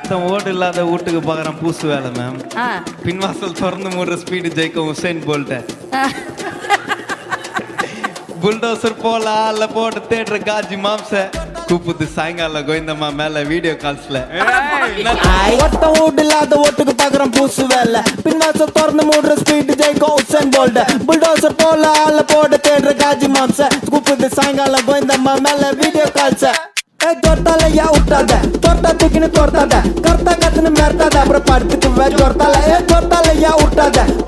ஒருத்தன் ஓடு இல்லாத வீட்டுக்கு பார்க்குறான் பூசு வேலை மேம் ஆ பின்வாசல் திறந்து மூடுற ஸ்பீடு ஜெயிக்கும் உசேன் போல்ட்ட புல்டோசர் போலாம் அல்ல போட்டு தேடுற காஜி மாம்ச கூப்புது சாயங்காலம் கோவிந்தம்மா மேல வீடியோ கால்ஸ்ல ஒட்ட வீடு இல்லாத ஓட்டுக்கு பாக்குறோம் பூசு வேலை பின்வாசல் திறந்து மூடுற ஸ்பீட் ஜெயிக்கும் உசன் போல்ட புல்டோசர் போல ஆள போட தேடுற காஜி மாம்ச கூப்பிட்டு சாயங்காலம் கோயந்தம்மா மேல வீடியோ கால்ஸ ஏ தொட்டால யா விட்டாத தொட்டா தூக்கின்னு தொட்டாத கர்த்தா கத்துன்னு மெர்த்தாத அப்புறம் படுத்துக்கு வே தொட்டால ஏ தொட்டால யா விட்டாத